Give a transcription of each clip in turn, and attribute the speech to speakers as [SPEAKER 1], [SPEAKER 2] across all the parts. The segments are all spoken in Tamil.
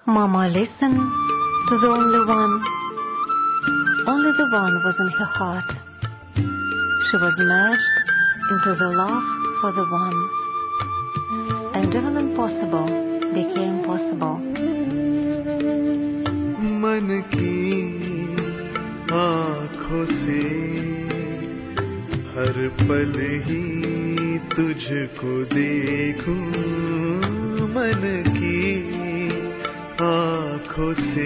[SPEAKER 1] Mama listened to the only one. Only the one was in her heart. She was merged into the love for the one. And even impossible became possible.
[SPEAKER 2] मन की आँखों से हर पल ही तुझको देखूं मन की आँखों से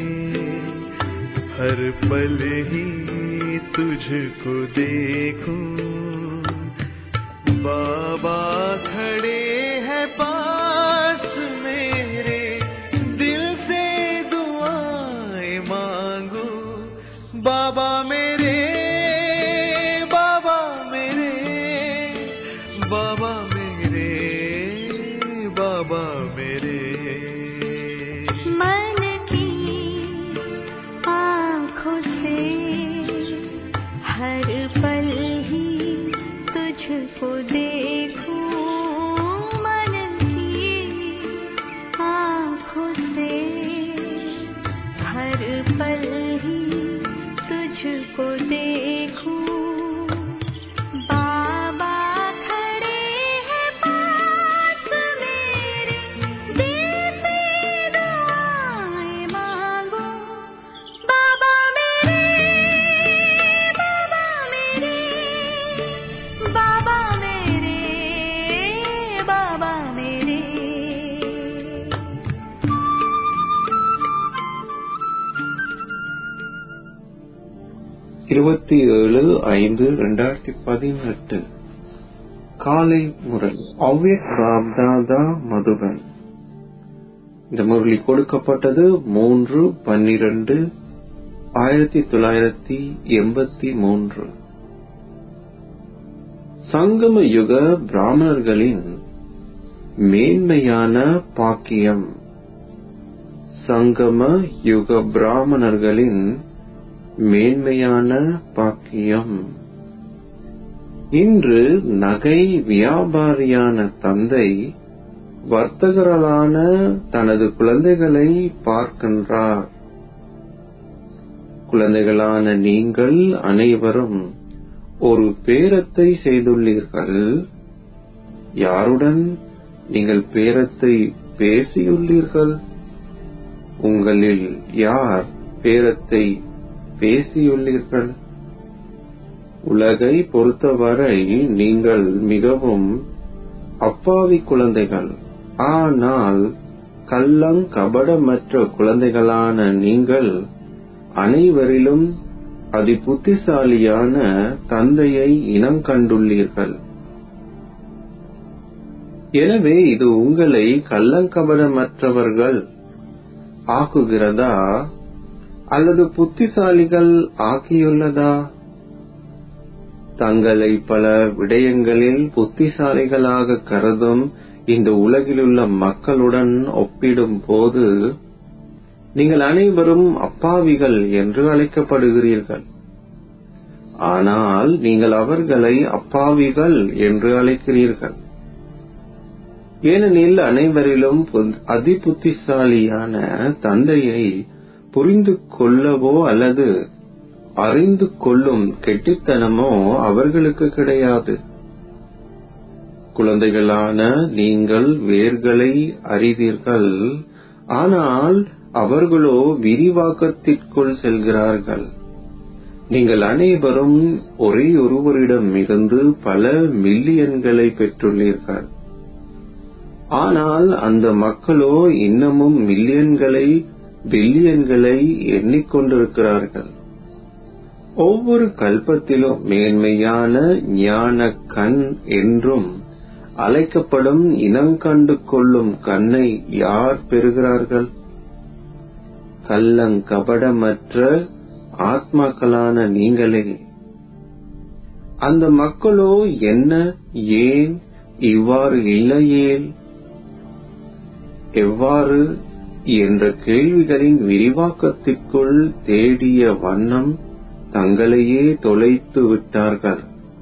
[SPEAKER 2] हर पल ही तुझको देखूं बाबा खड़े हैं पास मेरे दिल से दुआएं मांगू बाबा मेरे बाबा मेरे बाबा मेरे बाबा मेरे
[SPEAKER 3] मन की आँखों से हर पल ही तुझको देखूं मन की आँखों से हर पल ही तुझको देखूं बाबा खड़े हैं पास मेरे दिल से दुआएं मांगो बाबा मेरे बाबा मेरे बाबा मेरे बाबा मेरे
[SPEAKER 4] இருபத்தி ஏழு ஐந்து ரெண்டாயிரத்தி பதினெட்டு காலை முரளி அவ்ய ராப்தாதா மதுபன் இந்த முரளி கொடுக்கப்பட்டது மூன்று பன்னிரண்டு ஆயிரத்தி தொள்ளாயிரத்தி எண்பத்தி மூன்று சங்கம யுக பிராமணர்களின் மேன்மையான பாக்கியம் சங்கம யுக பிராமணர்களின் மேன்மையான பாக்கியம் இன்று நகை வியாபாரியான தந்தை வர்த்தகர்களான தனது குழந்தைகளை பார்க்கின்றார் குழந்தைகளான நீங்கள் அனைவரும் ஒரு பேரத்தை செய்துள்ளீர்கள் யாருடன் நீங்கள் பேரத்தை பேசியுள்ளீர்கள் உங்களில் யார் பேரத்தை பேசியுள்ளீர்கள் உலகை பொறுத்தவரை நீங்கள் மிகவும் அப்பாவி குழந்தைகள் ஆனால் கள்ளம் கபடமற்ற குழந்தைகளான நீங்கள் அனைவரிலும் அதி புத்திசாலியான தந்தையை இனம் கண்டுள்ளீர்கள் எனவே இது உங்களை கள்ளங்கபடமற்றவர்கள் ஆக்குகிறதா அல்லது புத்திசாலிகள் ஆக்கியுள்ளதா தங்களை பல விடயங்களில் புத்திசாலிகளாக கருதும் இந்த உலகிலுள்ள மக்களுடன் ஒப்பிடும் போது நீங்கள் அனைவரும் அப்பாவிகள் என்று அழைக்கப்படுகிறீர்கள் ஆனால் நீங்கள் அவர்களை அப்பாவிகள் என்று அழைக்கிறீர்கள் ஏனெனில் அனைவரிலும் அதிபுத்திசாலியான தந்தையை புரிந்து கொள்ளவோ அல்லது அறிந்து கொள்ளும் கெட்டித்தனமோ அவர்களுக்கு கிடையாது குழந்தைகளான நீங்கள் வேர்களை அறிவீர்கள் ஆனால் அவர்களோ விரிவாக்கத்திற்குள் செல்கிறார்கள் நீங்கள் அனைவரும் ஒரே ஒருவரிடம் இருந்து பல மில்லியன்களை பெற்றுள்ளீர்கள் ஆனால் அந்த மக்களோ இன்னமும் மில்லியன்களை பில்லியன்களை எண்ணிக்கொண்டிருக்கிறார்கள் ஒவ்வொரு கல்பத்திலும் மேன்மையான ஞான கண் என்றும் அழைக்கப்படும் இனங்கண்டு கொள்ளும் கண்ணை யார் பெறுகிறார்கள் கள்ளங்கபடமற்ற ஆத்மாக்களான நீங்களே அந்த மக்களோ என்ன ஏன் இவ்வாறு இல்லையேல் எவ்வாறு என்ற கேள்விகளின் விரிவாக்கத்திற்குள் தேடிய வண்ணம் தங்களையே தொலைத்து விட்டார்கள்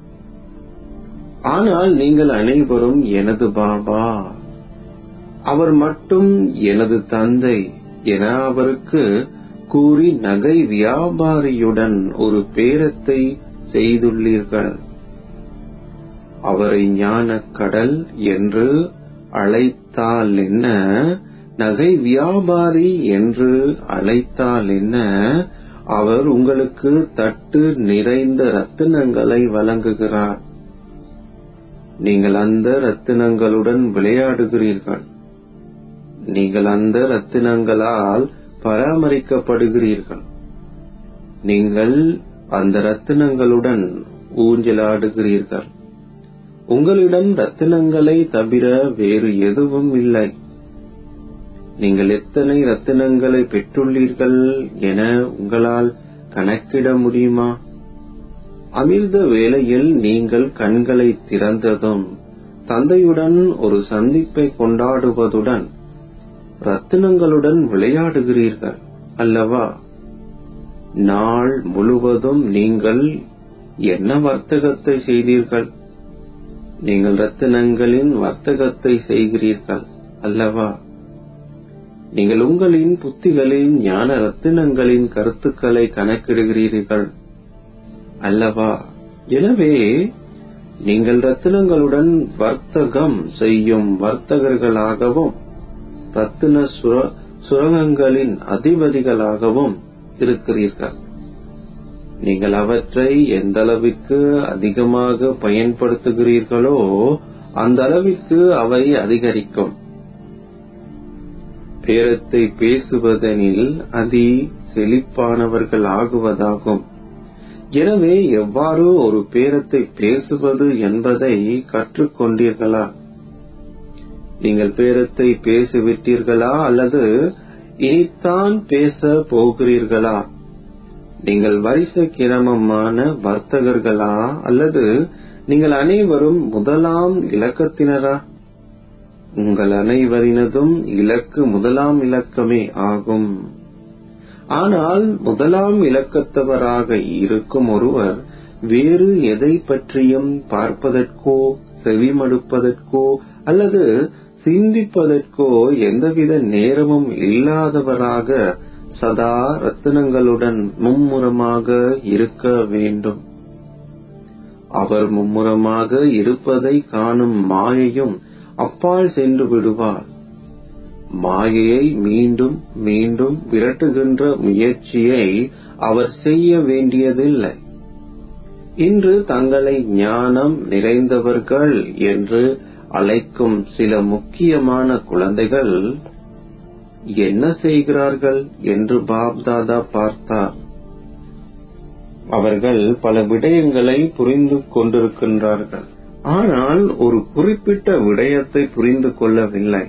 [SPEAKER 4] ஆனால் நீங்கள் அனைவரும் எனது பாபா அவர் மட்டும் எனது தந்தை என அவருக்கு கூறி நகை வியாபாரியுடன் ஒரு பேரத்தை செய்துள்ளீர்கள் அவரை ஞான கடல் என்று அழைத்தால் என்ன நகை வியாபாரி என்று அழைத்தால் என்ன அவர் உங்களுக்கு தட்டு நிறைந்த ரத்தினங்களை வழங்குகிறார் நீங்கள் அந்த ரத்தினங்களுடன் விளையாடுகிறீர்கள் நீங்கள் அந்த ரத்தினங்களால் பராமரிக்கப்படுகிறீர்கள் நீங்கள் அந்த ரத்தினங்களுடன் ஊஞ்சலாடுகிறீர்கள் உங்களிடம் ரத்தினங்களை தவிர வேறு எதுவும் இல்லை நீங்கள் எத்தனை ரத்தினங்களை பெற்றுள்ளீர்கள் என உங்களால் கணக்கிட முடியுமா அமிர்த வேளையில் நீங்கள் கண்களை திறந்ததும் தந்தையுடன் ஒரு சந்திப்பை கொண்டாடுவதுடன் ரத்தினங்களுடன் விளையாடுகிறீர்கள் அல்லவா நாள் முழுவதும் நீங்கள் என்ன வர்த்தகத்தை செய்தீர்கள் நீங்கள் ரத்தினங்களின் வர்த்தகத்தை செய்கிறீர்கள் அல்லவா நீங்கள் உங்களின் புத்திகளின் ஞான ரத்தினங்களின் கருத்துக்களை கணக்கிடுகிறீர்கள் அல்லவா எனவே நீங்கள் ரத்தினங்களுடன் வர்த்தகம் செய்யும் வர்த்தகர்களாகவும் ரத்தின சுர- சுரங்கங்களின் அதிபதிகளாகவும் இருக்கிறீர்கள் நீங்கள் அவற்றை எந்த அளவிற்கு அதிகமாக பயன்படுத்துகிறீர்களோ அந்த அளவிற்கு அவை அதிகரிக்கும் பேரத்தை பேசுவதனில் அதி செழிப்பானவர்கள் ஆகுவதாகும் எனவே எவ்வாறு ஒரு பேரத்தை பேசுவது என்பதை கற்றுக்கொண்டீர்களா நீங்கள் பேரத்தை பேசிவிட்டீர்களா அல்லது இனித்தான் பேச போகிறீர்களா நீங்கள் வரிசை கிரமமான வர்த்தகர்களா அல்லது நீங்கள் அனைவரும் முதலாம் இலக்கத்தினரா உங்கள் அனைவரினதும் இலக்கு முதலாம் இலக்கமே ஆகும் ஆனால் முதலாம் இலக்கத்தவராக இருக்கும் ஒருவர் வேறு எதை பற்றியும் பார்ப்பதற்கோ செவிமடுப்பதற்கோ அல்லது சிந்திப்பதற்கோ எந்தவித நேரமும் இல்லாதவராக சதா ரத்தினங்களுடன் மும்முரமாக இருக்க வேண்டும் அவர் மும்முரமாக இருப்பதை காணும் மாயையும் அப்பால் சென்று விடுவார் மாயையை மீண்டும் மீண்டும் விரட்டுகின்ற முயற்சியை அவர் செய்ய வேண்டியதில்லை இன்று தங்களை ஞானம் நிறைந்தவர்கள் என்று அழைக்கும் சில முக்கியமான குழந்தைகள் என்ன செய்கிறார்கள் என்று பாப்தாதா பார்த்தார் அவர்கள் பல விடயங்களை புரிந்து கொண்டிருக்கின்றார்கள் ஆனால் ஒரு குறிப்பிட்ட விடயத்தை புரிந்து கொள்ளவில்லை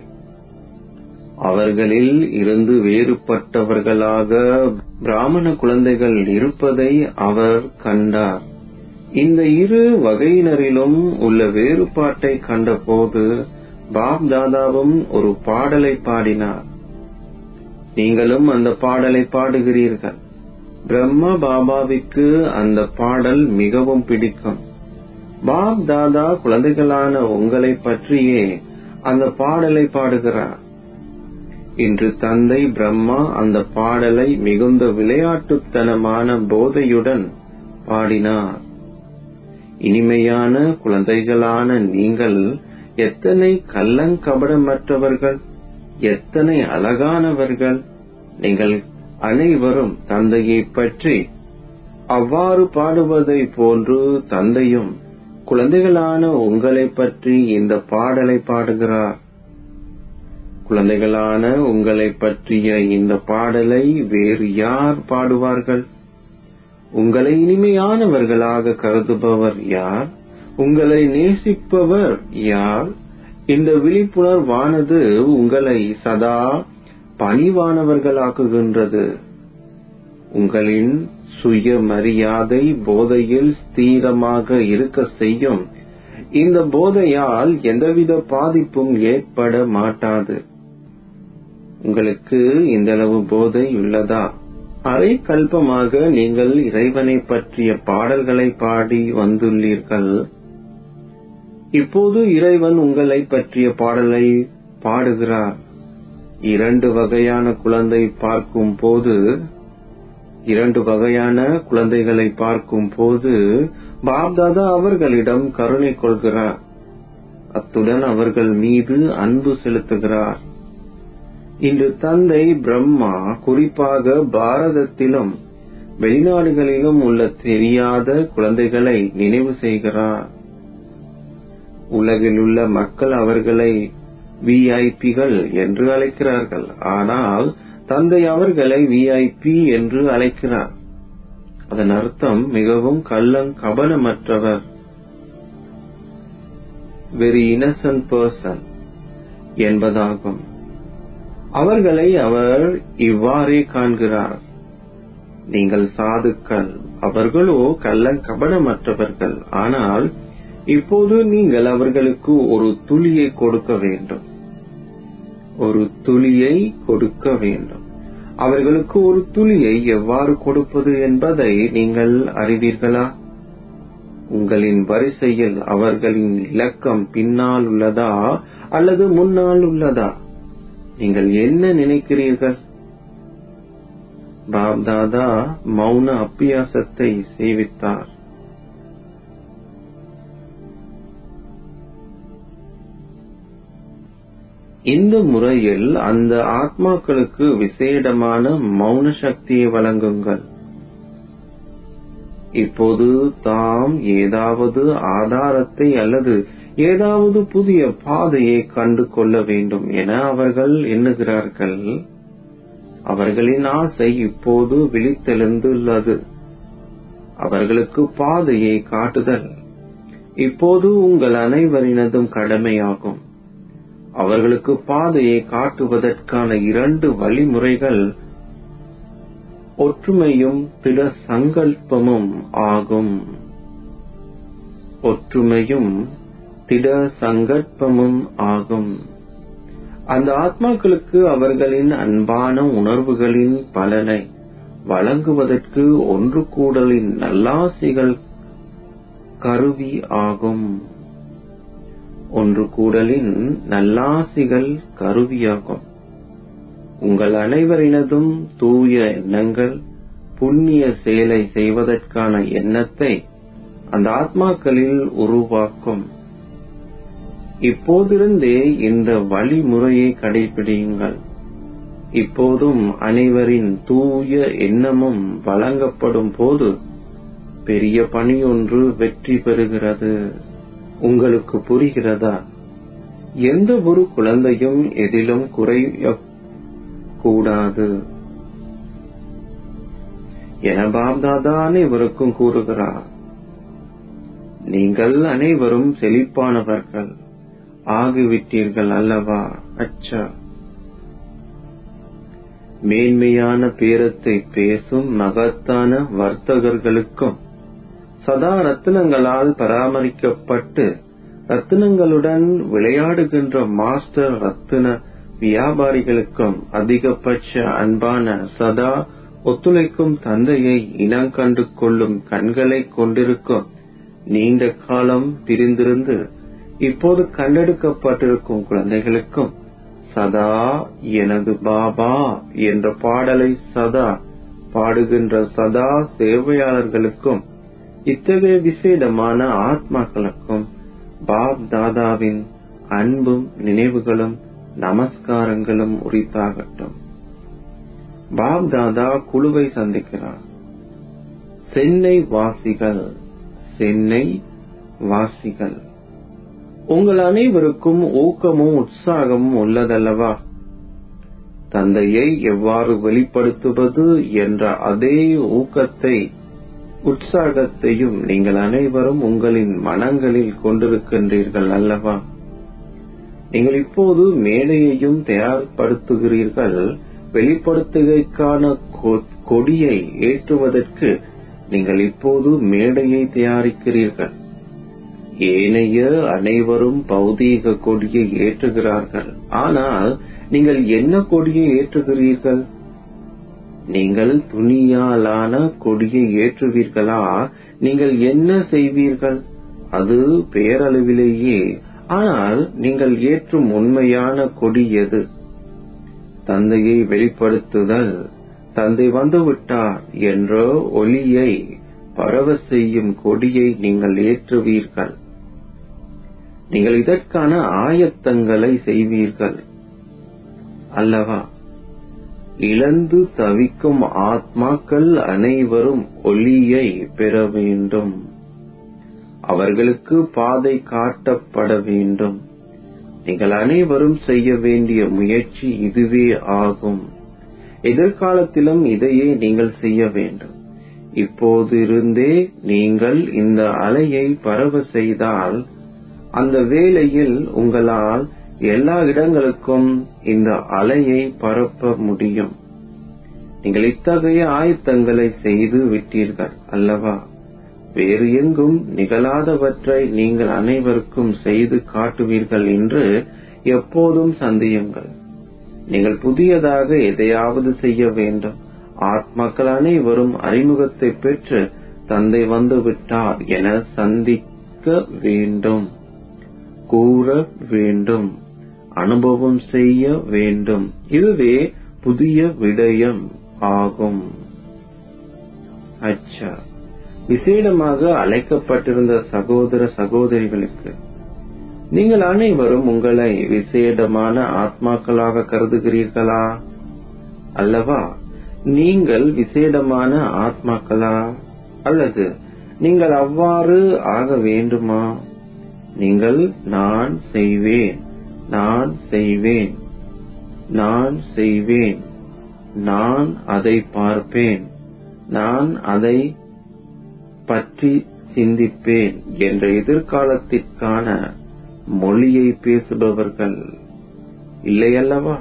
[SPEAKER 4] அவர்களில் இருந்து வேறுபட்டவர்களாக பிராமண குழந்தைகள் இருப்பதை அவர் கண்டார் இந்த இரு வகையினரிலும் உள்ள வேறுபாட்டை கண்டபோது பாப் தாதாவும் ஒரு பாடலை பாடினார் நீங்களும் அந்த பாடலை பாடுகிறீர்கள் பிரம்மா பாபாவிற்கு அந்த பாடல் மிகவும் பிடிக்கும் பாப் தாதா குழந்தைகளான உங்களை பற்றியே அந்த பாடலை பாடுகிறார் இன்று தந்தை பிரம்மா அந்த பாடலை மிகுந்த விளையாட்டுத்தனமான போதையுடன் பாடினார் இனிமையான குழந்தைகளான நீங்கள் எத்தனை கள்ளங்கபடமற்றவர்கள் எத்தனை அழகானவர்கள் நீங்கள் அனைவரும் தந்தையை பற்றி அவ்வாறு பாடுவதை போன்று தந்தையும் குழந்தைகளான உங்களை பற்றி இந்த பாடலை பாடுகிறார் குழந்தைகளான உங்களை பற்றிய இந்த பாடலை வேறு யார் பாடுவார்கள் உங்களை இனிமையானவர்களாக கருதுபவர் யார் உங்களை நேசிப்பவர் யார் இந்த விழிப்புணர்வானது உங்களை சதா பணிவானவர்களாக்குகின்றது உங்களின் சுயமரியாதை போதையில் ஸ்திரமாக இருக்க செய்யும் இந்த போதையால் எந்தவித பாதிப்பும் ஏற்பட மாட்டாது உங்களுக்கு இந்த அளவு போதை உள்ளதா அரை கல்பமாக நீங்கள் இறைவனை பற்றிய பாடல்களை பாடி வந்துள்ளீர்கள் இப்போது இறைவன் உங்களை பற்றிய பாடலை பாடுகிறார் இரண்டு வகையான குழந்தை பார்க்கும் போது இரண்டு வகையான குழந்தைகளை பார்க்கும் போது பாப்தாதா அவர்களிடம் கருணை கொள்கிறார் அத்துடன் அவர்கள் மீது அன்பு செலுத்துகிறார் இன்று தந்தை பிரம்மா குறிப்பாக பாரதத்திலும் வெளிநாடுகளிலும் உள்ள தெரியாத குழந்தைகளை நினைவு செய்கிறார் உலகில் உள்ள மக்கள் அவர்களை விஐபிகள் என்று அழைக்கிறார்கள் ஆனால் தந்தை அவர்களை விஐபி என்று அழைக்கிறார் அதன் அர்த்தம் மிகவும் கள்ளம் கபனமற்றவர் வெரி இன்னசென்ட் பர்சன் என்பதாகும் அவர்களை அவர் இவ்வாறே காண்கிறார் நீங்கள் சாதுக்கள் அவர்களோ கள்ளம் கபனமற்றவர்கள் ஆனால் இப்போது நீங்கள் அவர்களுக்கு ஒரு துளியை கொடுக்க வேண்டும் ஒரு துளியை கொடுக்க வேண்டும் அவர்களுக்கு ஒரு துளியை எவ்வாறு கொடுப்பது என்பதை நீங்கள் அறிவீர்களா உங்களின் வரிசையில் அவர்களின் இலக்கம் பின்னால் உள்ளதா அல்லது முன்னால் உள்ளதா நீங்கள் என்ன நினைக்கிறீர்கள் பாப்தாதா மௌன அப்பியாசத்தை சேவித்தார் இந்த முறையில் அந்த ஆத்மாக்களுக்கு விசேடமான மௌன சக்தியை வழங்குங்கள் இப்போது தாம் ஏதாவது ஆதாரத்தை அல்லது ஏதாவது புதிய பாதையை கண்டு கொள்ள வேண்டும் என அவர்கள் எண்ணுகிறார்கள் அவர்களின் ஆசை இப்போது விழித்தெழுந்துள்ளது அவர்களுக்கு பாதையை காட்டுதல் இப்போது உங்கள் அனைவரினதும் கடமையாகும் அவர்களுக்கு பாதையை காட்டுவதற்கான இரண்டு வழிமுறைகள் ஒற்றுமையும் திட சங்கல்பமும் ஆகும் ஒற்றுமையும் திட சங்கல்பமும் ஆகும் அந்த ஆத்மாக்களுக்கு அவர்களின் அன்பான உணர்வுகளின் பலனை வழங்குவதற்கு ஒன்று கூடலின் நல்லாசிகள் கருவி ஆகும் ஒன்று கூடலின் நல்லாசிகள் கருவியாகும் உங்கள் அனைவரினதும் தூய எண்ணங்கள் புண்ணிய செயலை செய்வதற்கான எண்ணத்தை அந்த ஆத்மாக்களில் உருவாக்கும் இப்போதிருந்தே இந்த வழிமுறையை கடைபிடியுங்கள் இப்போதும் அனைவரின் தூய எண்ணமும் வழங்கப்படும் போது பெரிய பணியொன்று வெற்றி பெறுகிறது உங்களுக்கு புரிகிறதா எந்த ஒரு குழந்தையும் எதிலும் குறைய கூடாது என பாப்தாதா அனைவருக்கும் கூறுகிறார் நீங்கள் அனைவரும் செழிப்பானவர்கள் ஆகிவிட்டீர்கள் அல்லவா அச்சா மேன்மையான பேரத்தை பேசும் மகத்தான வர்த்தகர்களுக்கும் சதா ரத்தினங்களால் பராமரிக்கப்பட்டு ரத்தினங்களுடன் விளையாடுகின்ற மாஸ்டர் ரத்தின வியாபாரிகளுக்கும் அதிகபட்ச அன்பான சதா ஒத்துழைக்கும் தந்தையை இனங்கண்டு கொள்ளும் கண்களை கொண்டிருக்கும் நீண்ட காலம் பிரிந்திருந்து இப்போது கண்டெடுக்கப்பட்டிருக்கும் குழந்தைகளுக்கும் சதா எனது பாபா என்ற பாடலை சதா பாடுகின்ற சதா சேவையாளர்களுக்கும் இத்தகைய விசேடமான ஆத்மாக்களுக்கும் பாப் தாதாவின் அன்பும் நினைவுகளும் நமஸ்காரங்களும் உரித்தாகட்டும் பாப் தாதா குழுவை சந்திக்கிறார் சென்னை வாசிகள் சென்னை வாசிகள் உங்கள் அனைவருக்கும் ஊக்கமும் உற்சாகமும் உள்ளதல்லவா தந்தையை எவ்வாறு வெளிப்படுத்துவது என்ற அதே ஊக்கத்தை உற்சாகத்தையும் நீங்கள் அனைவரும் உங்களின் மனங்களில் கொண்டிருக்கின்றீர்கள் அல்லவா நீங்கள் இப்போது மேடையையும் தயார்படுத்துகிறீர்கள் வெளிப்படுத்துகைக்கான கொடியை ஏற்றுவதற்கு நீங்கள் இப்போது மேடையை தயாரிக்கிறீர்கள் ஏனைய அனைவரும் பௌதீக கொடியை ஏற்றுகிறார்கள் ஆனால் நீங்கள் என்ன கொடியை ஏற்றுகிறீர்கள் நீங்கள் துணியாலான கொடியை ஏற்றுவீர்களா நீங்கள் என்ன செய்வீர்கள் அது பெயரளவிலேயே ஆனால் நீங்கள் ஏற்றும் உண்மையான கொடி எது தந்தையை வெளிப்படுத்துதல் தந்தை வந்துவிட்டார் என்ற ஒளியை பரவ செய்யும் கொடியை நீங்கள் ஏற்றுவீர்கள் நீங்கள் இதற்கான ஆயத்தங்களை செய்வீர்கள் அல்லவா இழந்து தவிக்கும் ஆத்மாக்கள் அனைவரும் ஒளியை பெற வேண்டும் அவர்களுக்கு பாதை காட்டப்பட வேண்டும் நீங்கள் அனைவரும் செய்ய வேண்டிய முயற்சி இதுவே ஆகும் எதிர்காலத்திலும் இதையே நீங்கள் செய்ய வேண்டும் இப்போதிருந்தே நீங்கள் இந்த அலையை பரவ செய்தால் அந்த வேளையில் உங்களால் எல்லா இடங்களுக்கும் இந்த அலையை பரப்ப முடியும் நீங்கள் இத்தகைய ஆயத்தங்களை செய்து விட்டீர்கள் அல்லவா வேறு எங்கும் நிகழாதவற்றை நீங்கள் அனைவருக்கும் செய்து காட்டுவீர்கள் என்று எப்போதும் சந்தேகங்கள் நீங்கள் புதியதாக எதையாவது செய்ய வேண்டும் ஆத்மாக்கள் அனைவரும் அறிமுகத்தை பெற்று தந்தை வந்து விட்டார் என சந்திக்க வேண்டும் கூற வேண்டும் அனுபவம் செய்ய வேண்டும் இதுவே புதிய விடயம் ஆகும் அச்சா விசேடமாக அழைக்கப்பட்டிருந்த சகோதர சகோதரிகளுக்கு நீங்கள் அனைவரும் உங்களை விசேடமான ஆத்மாக்களாக கருதுகிறீர்களா அல்லவா நீங்கள் விசேடமான ஆத்மாக்களா அல்லது நீங்கள் அவ்வாறு ஆக வேண்டுமா நீங்கள் நான் செய்வேன் நான் செய்வேன் நான் செய்வேன் நான் அதை பார்ப்பேன் நான் அதை பற்றி சிந்திப்பேன் என்ற எதிர்காலத்திற்கான மொழியை பேசுபவர்கள் இல்லையல்லவா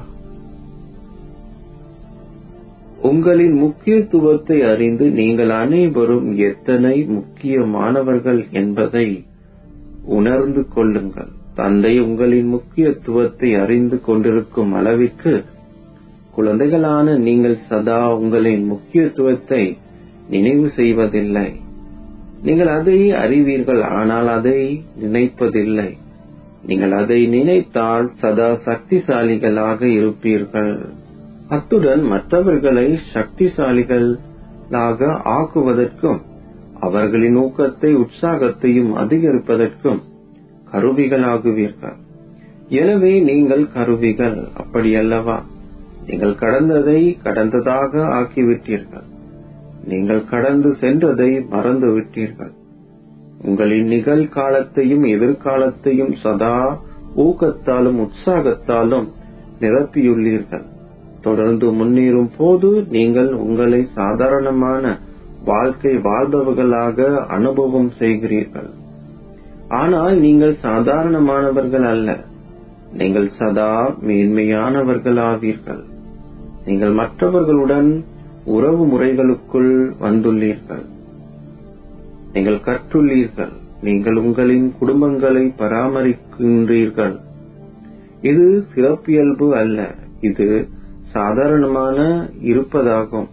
[SPEAKER 4] உங்களின் முக்கியத்துவத்தை அறிந்து நீங்கள் அனைவரும் எத்தனை முக்கியமானவர்கள் என்பதை உணர்ந்து கொள்ளுங்கள் தந்தை உங்களின் முக்கியத்துவத்தை அறிந்து கொண்டிருக்கும் அளவிற்கு குழந்தைகளான நீங்கள் சதா உங்களின் முக்கியத்துவத்தை நினைவு செய்வதில்லை நீங்கள் அதை அறிவீர்கள் ஆனால் அதை நினைப்பதில்லை நீங்கள் அதை நினைத்தால் சதா சக்திசாலிகளாக இருப்பீர்கள் அத்துடன் மற்றவர்களை சக்திசாலிகளாக ஆக்குவதற்கும் அவர்களின் ஊக்கத்தை உற்சாகத்தையும் அதிகரிப்பதற்கும் கருவிகளாகுவீர்கள் எனவே நீங்கள் கருவிகள் அப்படியல்லவா நீங்கள் கடந்ததை கடந்ததாக ஆக்கிவிட்டீர்கள் நீங்கள் கடந்து சென்றதை மறந்து விட்டீர்கள் உங்களின் நிகழ்காலத்தையும் எதிர்காலத்தையும் சதா ஊக்கத்தாலும் உற்சாகத்தாலும் நிரப்பியுள்ளீர்கள் தொடர்ந்து முன்னேறும் போது நீங்கள் உங்களை சாதாரணமான வாழ்க்கை வாழ்பவர்களாக அனுபவம் செய்கிறீர்கள் ஆனால் நீங்கள் சாதாரணமானவர்கள் அல்ல நீங்கள் சதா மேன்மையானவர்கள் ஆவீர்கள் நீங்கள் மற்றவர்களுடன் உறவு முறைகளுக்குள் வந்துள்ளீர்கள் நீங்கள் கற்றுள்ளீர்கள் நீங்கள் உங்களின் குடும்பங்களை பராமரிக்கின்றீர்கள் இது சிறப்பியல்பு அல்ல இது சாதாரணமான இருப்பதாகும்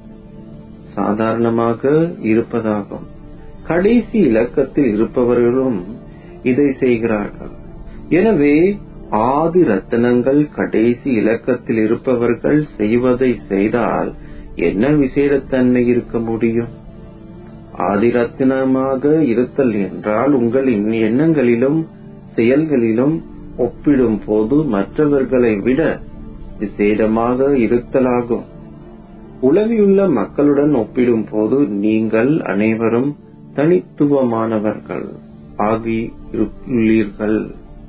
[SPEAKER 4] சாதாரணமாக இருப்பதாகும் கடைசி இலக்கத்தில் இருப்பவர்களும் இதை செய்கிறார்கள் எனவே ஆதி ரத்தனங்கள் கடைசி இலக்கத்தில் இருப்பவர்கள் செய்வதை செய்தால் என்ன விசேடத்தன்மை இருக்க முடியும் ஆதி ரத்தினமாக இருத்தல் என்றால் உங்களின் எண்ணங்களிலும் செயல்களிலும் ஒப்பிடும் போது மற்றவர்களை விட விசேடமாக இருத்தலாகும் உலகிலுள்ள மக்களுடன் ஒப்பிடும் போது நீங்கள் அனைவரும் தனித்துவமானவர்கள் ஆகியுள்ளீர்கள்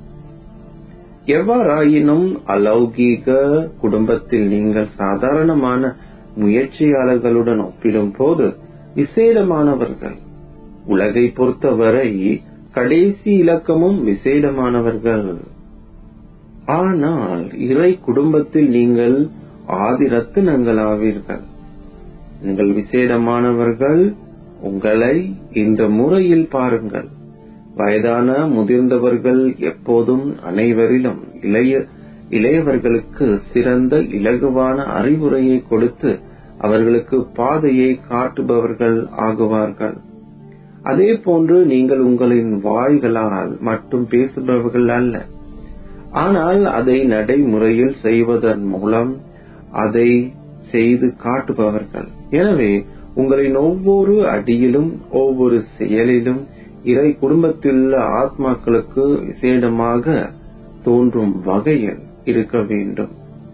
[SPEAKER 4] எவ்வாறாயினும் அலௌகீக குடும்பத்தில் நீங்கள் சாதாரணமான முயற்சியாளர்களுடன் ஒப்பிடும் போது விசேடமானவர்கள் உலகை பொறுத்தவரை கடைசி இலக்கமும் விசேடமானவர்கள் ஆனால் இறை குடும்பத்தில் நீங்கள் ஆதி ரத்தினங்களாவீர்கள் நீங்கள் விசேடமானவர்கள் உங்களை இந்த முறையில் பாருங்கள் வயதான முதிர்ந்தவர்கள் எப்போதும் அனைவரிலும் இளைய இளையவர்களுக்கு சிறந்த இலகுவான அறிவுரையை கொடுத்து அவர்களுக்கு பாதையை காட்டுபவர்கள் ஆகுவார்கள் அதே போன்று நீங்கள் உங்களின் வாய்களால் மட்டும் பேசுபவர்கள் அல்ல ஆனால் அதை நடைமுறையில் செய்வதன் மூலம் அதை செய்து காட்டுபவர்கள் எனவே உங்களின் ஒவ்வொரு அடியிலும் ஒவ்வொரு செயலிலும் இறை குடும்பத்திலுள்ள ஆத்மாக்களுக்கு விசேடமாக தோன்றும் வகையில் இருக்க வேண்டும்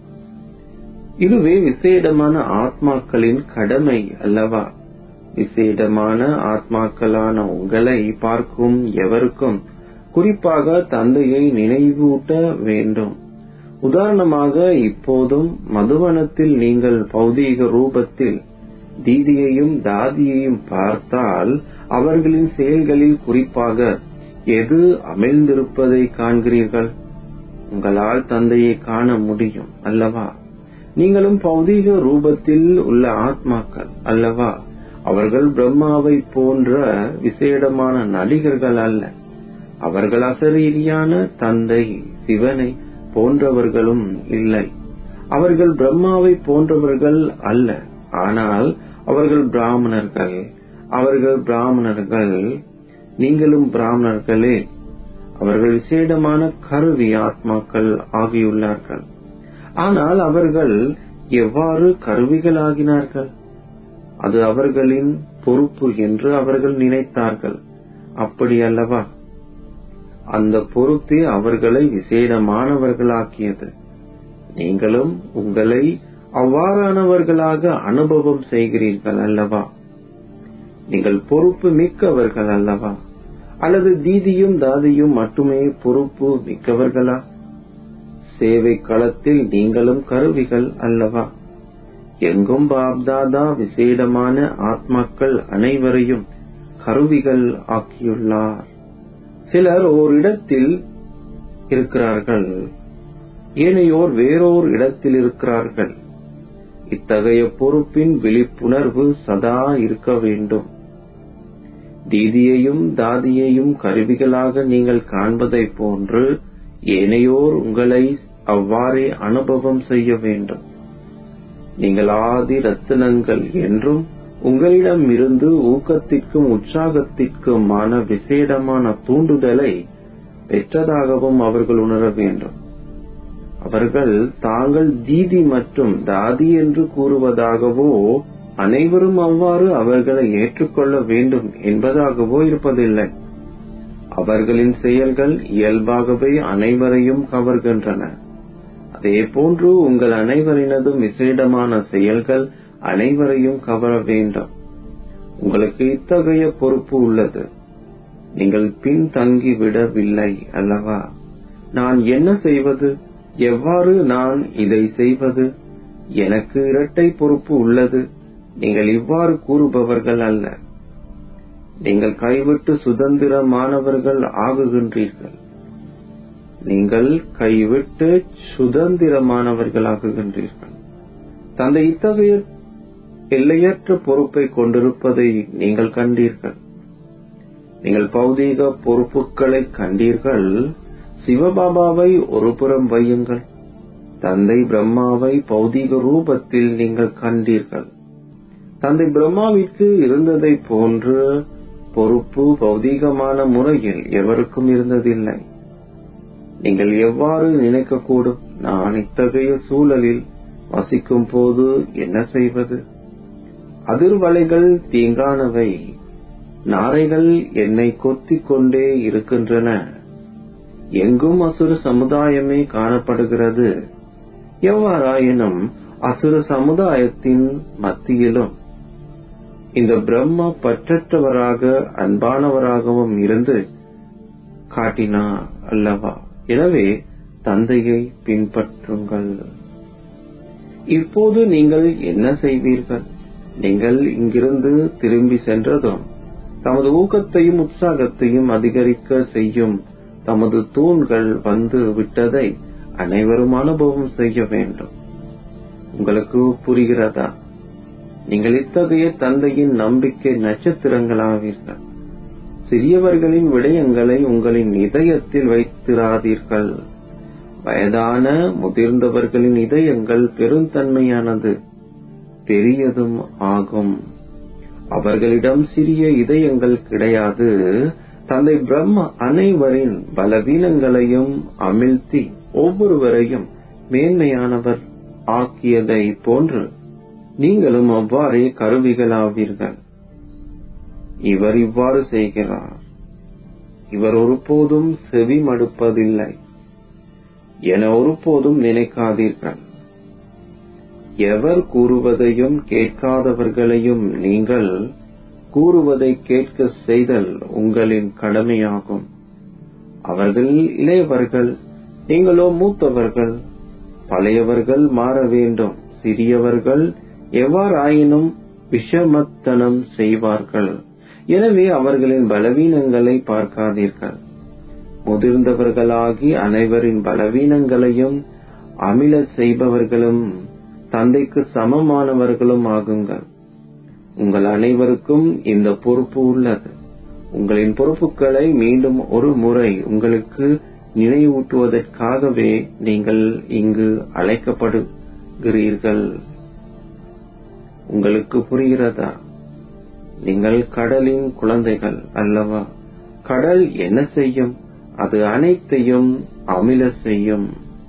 [SPEAKER 4] இதுவே விசேடமான ஆத்மாக்களின் கடமை அல்லவா விசேடமான ஆத்மாக்களான உங்களை பார்க்கும் எவருக்கும் குறிப்பாக தந்தையை நினைவூட்ட வேண்டும் உதாரணமாக இப்போதும் மதுவனத்தில் நீங்கள் பௌதீக ரூபத்தில் தீதியையும் தாதியையும் பார்த்தால் அவர்களின் செயல்களில் குறிப்பாக எது அமிழ்ந்திருப்பதை காண்கிறீர்கள் உங்களால் தந்தையை காண முடியும் அல்லவா நீங்களும் பௌதீக ரூபத்தில் உள்ள ஆத்மாக்கள் அல்லவா அவர்கள் பிரம்மாவை போன்ற விசேடமான நடிகர்கள் அல்ல அவர்கள் அசரீரியான தந்தை சிவனை போன்றவர்களும் இல்லை அவர்கள் பிரம்மாவை போன்றவர்கள் அல்ல ஆனால் அவர்கள் பிராமணர்கள் அவர்கள் பிராமணர்கள் நீங்களும் பிராமணர்களே அவர்கள் விசேடமான கருவி ஆத்மாக்கள் ஆகியுள்ளார்கள் ஆனால் அவர்கள் எவ்வாறு கருவிகளாகினார்கள் அது அவர்களின் பொறுப்பு என்று அவர்கள் நினைத்தார்கள் அப்படி அல்லவா அந்த பொறுப்பே அவர்களை விசேடமானவர்களாக்கியது நீங்களும் உங்களை அவ்வாறானவர்களாக அனுபவம் செய்கிறீர்கள் அல்லவா நீங்கள் பொறுப்பு மிக்கவர்கள் அல்லவா அல்லது தீதியும் தாதியும் மட்டுமே பொறுப்பு மிக்கவர்களா சேவை களத்தில் நீங்களும் கருவிகள் அல்லவா எங்கும் பாப்தாதா விசேடமான ஆத்மாக்கள் அனைவரையும் கருவிகள் ஆக்கியுள்ளார் சிலர் ஓரிடத்தில் இருக்கிறார்கள் ஏனையோர் வேறோர் இடத்தில் இருக்கிறார்கள் இத்தகைய பொறுப்பின் விழிப்புணர்வு சதா இருக்க வேண்டும் தீதியையும் தாதியையும் கருவிகளாக நீங்கள் காண்பதைப் போன்று ஏனையோர் உங்களை அவ்வாறே அனுபவம் செய்ய வேண்டும் நீங்கள் ஆதி ரத்தினங்கள் என்றும் உங்களிடம் இருந்து ஊக்கத்திற்கும் உற்சாகத்திற்குமான விசேடமான தூண்டுதலை பெற்றதாகவும் அவர்கள் உணர வேண்டும் அவர்கள் தாங்கள் தீதி மற்றும் தாதி என்று கூறுவதாகவோ அனைவரும் அவ்வாறு அவர்களை ஏற்றுக்கொள்ள வேண்டும் என்பதாகவோ இருப்பதில்லை அவர்களின் செயல்கள் இயல்பாகவே அனைவரையும் கவர்கின்றன அதே போன்று உங்கள் அனைவரினதும் விசேடமான செயல்கள் அனைவரையும் கவர வேண்டும் உங்களுக்கு இத்தகைய பொறுப்பு உள்ளது நீங்கள் பின்தங்கி விடவில்லை அல்லவா நான் என்ன செய்வது எவ்வாறு நான் இதை செய்வது எனக்கு இரட்டை பொறுப்பு உள்ளது நீங்கள் இவ்வாறு கூறுபவர்கள் அல்ல நீங்கள் கைவிட்டு சுதந்திரமானவர்கள் ஆகுகின்றீர்கள் நீங்கள் கைவிட்டு சுதந்திரமானவர்கள் ஆகுகின்றீர்கள் தந்தை இத்தகைய எல்லையற்ற பொறுப்பை கொண்டிருப்பதை நீங்கள் கண்டீர்கள் நீங்கள் பௌதீக பொறுப்புகளை கண்டீர்கள் சிவபாபாவை ஒருபுறம் வையுங்கள் தந்தை பிரம்மாவை பௌதீக ரூபத்தில் நீங்கள் கண்டீர்கள் தந்தை பிரம்மாவிற்கு இருந்ததை போன்று பொறுப்பு பௌதீகமான முறையில் எவருக்கும் இருந்ததில்லை நீங்கள் எவ்வாறு நினைக்கக்கூடும் நான் இத்தகைய சூழலில் வசிக்கும் போது என்ன செய்வது அதிர்வலைகள் தீங்கானவை நாரைகள் என்னை கொத்திக் கொண்டே இருக்கின்றன எங்கும் அசுர சமுதாயமே காணப்படுகிறது எவ்வாறாயினும் அசுர சமுதாயத்தின் மத்தியிலும் இந்த பிரம்மா பற்றற்றவராக அன்பானவராகவும் இருந்து காட்டினார் அல்லவா எனவே தந்தையை பின்பற்றுங்கள் இப்போது நீங்கள் என்ன செய்வீர்கள் நீங்கள் இங்கிருந்து திரும்பி சென்றதும் தமது ஊக்கத்தையும் உற்சாகத்தையும் அதிகரிக்க செய்யும் தமது தூண்கள் வந்து விட்டதை அனைவரும் அனுபவம் செய்ய வேண்டும் உங்களுக்கு புரிகிறதா நீங்கள் இத்தகைய தந்தையின் நம்பிக்கை நட்சத்திரங்களாவீர்கள் சிறியவர்களின் விடயங்களை உங்களின் இதயத்தில் வைத்திராதீர்கள் வயதான முதிர்ந்தவர்களின் இதயங்கள் பெருந்தன்மையானது பெரியதும் ஆகும் அவர்களிடம் சிறிய இதயங்கள் கிடையாது தந்தை பிரம்ம அனைவரின் பலவீனங்களையும் அமிழ்த்தி ஒவ்வொருவரையும் மேன்மையானவர் ஆக்கியதை போன்று நீங்களும் அவ்வாறே கருவிகளாவீர்கள் இவர் இவ்வாறு செய்கிறார் இவர் ஒருபோதும் செவி மடுப்பதில்லை என ஒருபோதும் நினைக்காதீர்கள் எவர் கூறுவதையும் கேட்காதவர்களையும் நீங்கள் கூறுவதை கேட்க செய்தல் உங்களின் கடமையாகும் அவர்கள் இளையவர்கள் நீங்களோ மூத்தவர்கள் பழையவர்கள் மாற வேண்டும் சிறியவர்கள் எவ்வாறாயினும் விஷமத்தனம் செய்வார்கள் எனவே அவர்களின் பலவீனங்களை பார்க்காதீர்கள் முதிர்ந்தவர்களாகி அனைவரின் பலவீனங்களையும் அமிழச் செய்பவர்களும் தந்தைக்கு சமமானவர்களும் ஆகுங்கள் உங்கள் அனைவருக்கும் இந்த பொறுப்பு உள்ளது உங்களின் பொறுப்புகளை மீண்டும் ஒரு முறை உங்களுக்கு நினைவூட்டுவதற்காகவே நீங்கள் இங்கு அழைக்கப்படுகிறீர்கள் உங்களுக்கு புரிகிறதா நீங்கள் கடலின் குழந்தைகள் அல்லவா கடல் என்ன செய்யும் அது அனைத்தையும் அமில செய்யும்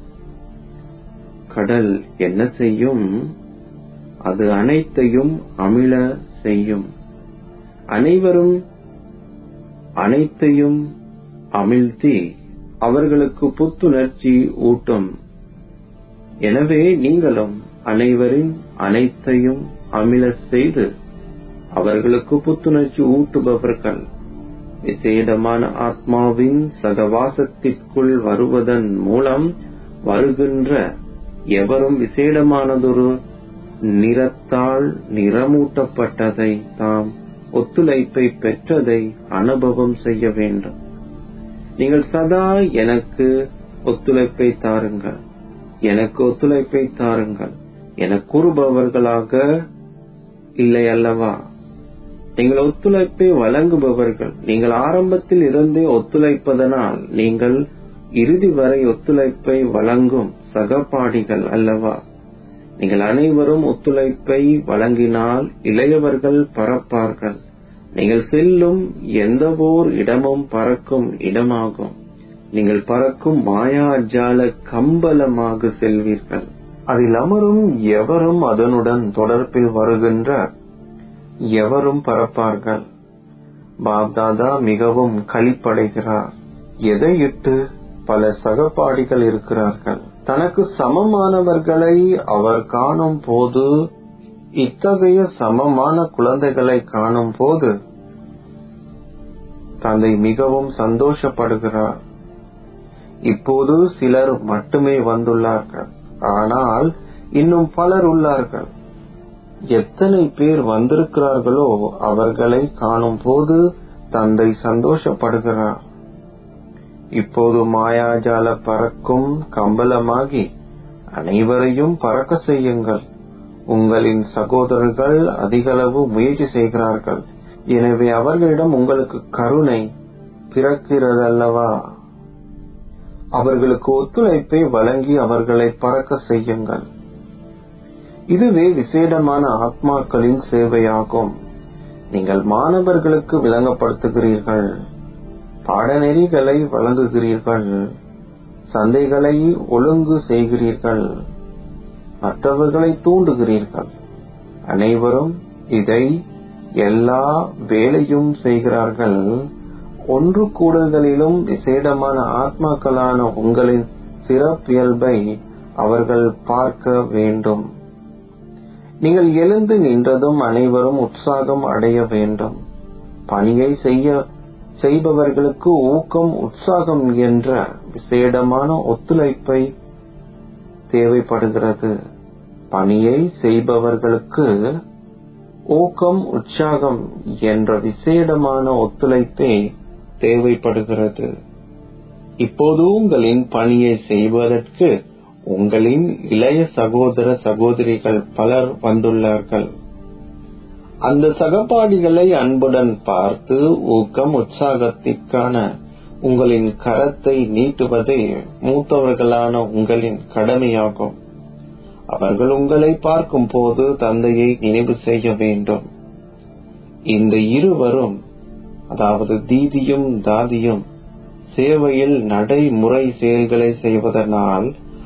[SPEAKER 4] கடல் என்ன செய்யும் அது அனைத்தையும் அமில செய்யும் அனைவரும் அனைத்தையும் அமிழ்த்தி அவர்களுக்கு புத்துணர்ச்சி ஊட்டும் எனவே நீங்களும் அனைவரின் அனைத்தையும் அமில செய்து அவர்களுக்கு புத்துணர்ச்சி ஊட்டுபவர்கள் விசேடமான ஆத்மாவின் சகவாசத்திற்குள் வருவதன் மூலம் வருகின்ற எவரும் விசேடமானதொரு நிறத்தால் நிறமூட்டப்பட்டதை தாம் ஒத்துழைப்பை பெற்றதை அனுபவம் செய்ய வேண்டும் நீங்கள் சதா எனக்கு ஒத்துழைப்பை தாருங்கள் எனக்கு ஒத்துழைப்பை தாருங்கள் என கூறுபவர்களாக இல்லை அல்லவா நீங்கள் ஒத்துழைப்பை வழங்குபவர்கள் நீங்கள் ஆரம்பத்தில் இருந்தே ஒத்துழைப்பதனால் நீங்கள் இறுதி வரை ஒத்துழைப்பை வழங்கும் சகபாடிகள் அல்லவா நீங்கள் அனைவரும் ஒத்துழைப்பை வழங்கினால் இளையவர்கள் பறப்பார்கள் நீங்கள் செல்லும் எந்தவோர் இடமும் பறக்கும் இடமாகும் நீங்கள் பறக்கும் மாயாஜால கம்பளமாக செல்வீர்கள் அதில் அமரும் எவரும் அதனுடன் தொடர்பில் வருகின்ற எவரும் பறப்பார்கள் பாப்தாதா மிகவும் களிப்படைகிறார் எதையிட்டு பல சகபாடிகள் இருக்கிறார்கள் தனக்கு சமமானவர்களை அவர் காணும் போது இத்தகைய சமமான குழந்தைகளை காணும் போது தந்தை மிகவும் சந்தோஷப்படுகிறார் இப்போது சிலர் மட்டுமே வந்துள்ளார்கள் ஆனால் இன்னும் பலர் உள்ளார்கள் எத்தனை பேர் வந்திருக்கிறார்களோ அவர்களை காணும் போது தந்தை சந்தோஷப்படுகிறார் இப்போது மாயாஜால பறக்கும் கம்பளமாகி அனைவரையும் பறக்க செய்யுங்கள் உங்களின் சகோதரர்கள் அதிகளவு முயற்சி செய்கிறார்கள் எனவே அவர்களிடம் உங்களுக்கு கருணை பிறக்கிறதல்லவா அவர்களுக்கு ஒத்துழைப்பை வழங்கி அவர்களை பறக்க செய்யுங்கள் இதுவே விசேடமான ஆத்மாக்களின் சேவையாகும் நீங்கள் மாணவர்களுக்கு விளங்கப்படுத்துகிறீர்கள் பாடநெறிகளை வழங்குகிறீர்கள் சந்தைகளை ஒழுங்கு செய்கிறீர்கள் மற்றவர்களை தூண்டுகிறீர்கள் அனைவரும் இதை எல்லா வேலையும் செய்கிறார்கள் ஒன்று கூடல்களிலும் விசேடமான ஆத்மாக்களான உங்களின் சிறப்பியல்பை அவர்கள் பார்க்க வேண்டும் நீங்கள் எழுந்து நின்றதும் அனைவரும் உற்சாகம் அடைய வேண்டும் பணியை செய்ய செய்பவர்களுக்கு ஊக்கம் உற்சாகம் என்ற விசேடமான ஒத்துழைப்பை தேவைப்படுகிறது பணியை செய்பவர்களுக்கு ஊக்கம் உற்சாகம் என்ற விசேடமான ஒத்துழைப்பே தேவைப்படுகிறது இப்போது உங்களின் பணியை செய்வதற்கு உங்களின் இளைய சகோதர சகோதரிகள் பலர் வந்துள்ளார்கள் அந்த சகபாடிகளை அன்புடன் பார்த்து ஊக்கம் உற்சாகத்திற்கான உங்களின் கரத்தை நீட்டுவதே மூத்தவர்களான உங்களின் கடமையாகும் அவர்கள் உங்களை பார்க்கும் போது தந்தையை நினைவு செய்ய வேண்டும் இந்த இருவரும் அதாவது தீதியும் தாதியும் சேவையில் நடைமுறை செயல்களை செய்வதனால்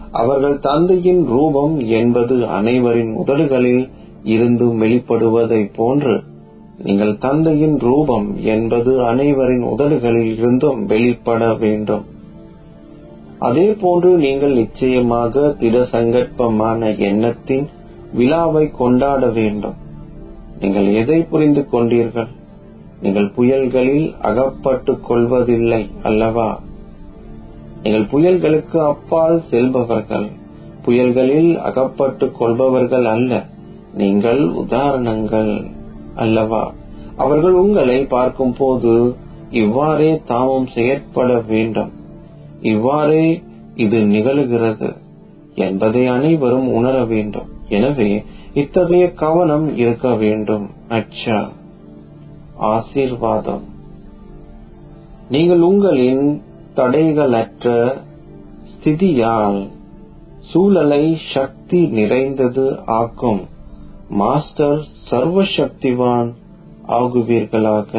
[SPEAKER 4] அவர்கள் தந்தையின் ரூபம் என்பது அனைவரின் உதடுகளில் இருந்தும் வெளிப்படுவதைப் போன்று நீங்கள் தந்தையின் ரூபம் என்பது அனைவரின் உதடுகளில் இருந்தும் வெளிப்பட வேண்டும் அதே போன்று நீங்கள் நிச்சயமாக திட சங்கற்பமான எண்ணத்தின் விழாவை கொண்டாட வேண்டும் நீங்கள் எதை புரிந்து கொண்டீர்கள் நீங்கள் புயல்களில் அகப்பட்டுக் கொள்வதில்லை அல்லவா நீங்கள் புயல்களுக்கு அப்பால் செல்பவர்கள் புயல்களில் அகப்பட்டுக் கொள்பவர்கள் அல்ல நீங்கள் உதாரணங்கள் அல்லவா அவர்கள் உங்களை பார்க்கும் போது இவ்வாறே தாமும் செயற்பட வேண்டும் இவ்வாறே இது நிகழுகிறது என்பதை அனைவரும் உணர வேண்டும் எனவே இத்தகைய கவனம் இருக்க வேண்டும் அச்சா ஆசீர்வாதம் நீங்கள் உங்களின் தடைகளற்ற ஸ்திதியால் சூழலை சக்தி நிறைந்தது ஆக்கும் மாஸ்டர் சர்வசக்திவான் ஆகுவீர்களாக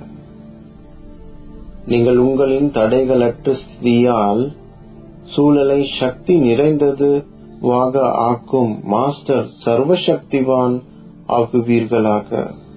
[SPEAKER 4] நீங்கள் உங்களின் தடைகளற்ற ஸ்திதியால் சூழலை சக்தி நிறைந்தது வாக ஆக்கும் மாஸ்டர் சர்வசக்திவான் ஆகுவீர்களாக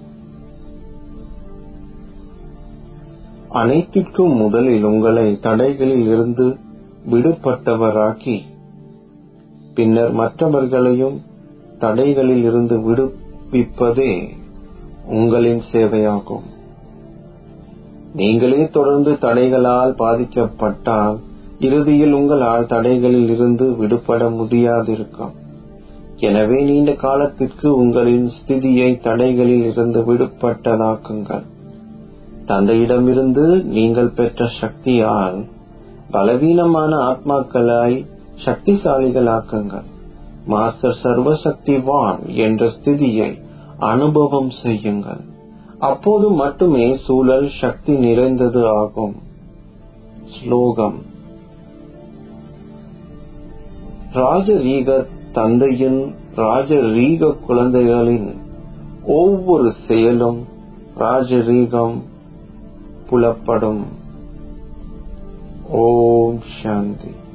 [SPEAKER 4] அனைத்திற்கும் முதலில் உங்களை தடைகளில் இருந்து விடுபட்டவராக்கி பின்னர் மற்றவர்களையும் தடைகளில் இருந்து விடுவிப்பதே உங்களின் சேவையாகும் நீங்களே தொடர்ந்து தடைகளால் பாதிக்கப்பட்டால் இறுதியில் உங்களால் தடைகளில் இருந்து விடுபட முடியாதிருக்கும் எனவே நீண்ட காலத்திற்கு உங்களின் ஸ்திதியை தடைகளில் இருந்து விடுபட்டதாக்குங்கள் தந்தையிடமிருந்து நீங்கள் பெற்ற சக்தியால் பலவீனமான ஆத்மாக்களாய் சக்திசாலிகளாக்குங்கள் மாஸ்டர் சர்வசக்திவான் என்ற ஸ்திதியை அனுபவம் செய்யுங்கள் அப்போது மட்டுமே சூழல் சக்தி நிறைந்தது ஆகும் ஸ்லோகம் ராஜரீக தந்தையின் ராஜரீக குழந்தைகளின் ஒவ்வொரு செயலும் ராஜரீகம் புலப்படும் ஓம் சாந்தி